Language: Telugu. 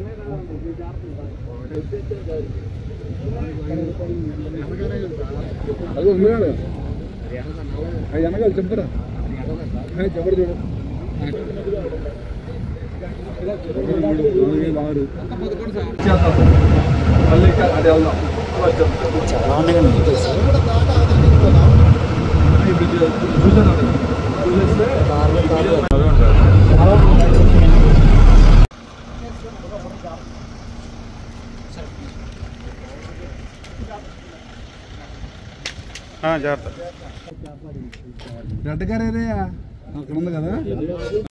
అది ఉంది కదా అది వెనకాల చెప్తారా చెప్పడు చూడు నాలుగు వేలు ఆరు మళ్ళీ ఇంకా అది వెళ్దాం చాలా ఉండగా ఉంటుంది సార్ జాగ్రత్త రెడ్ కార్ ఏరియా అక్కడ ఉంది కదా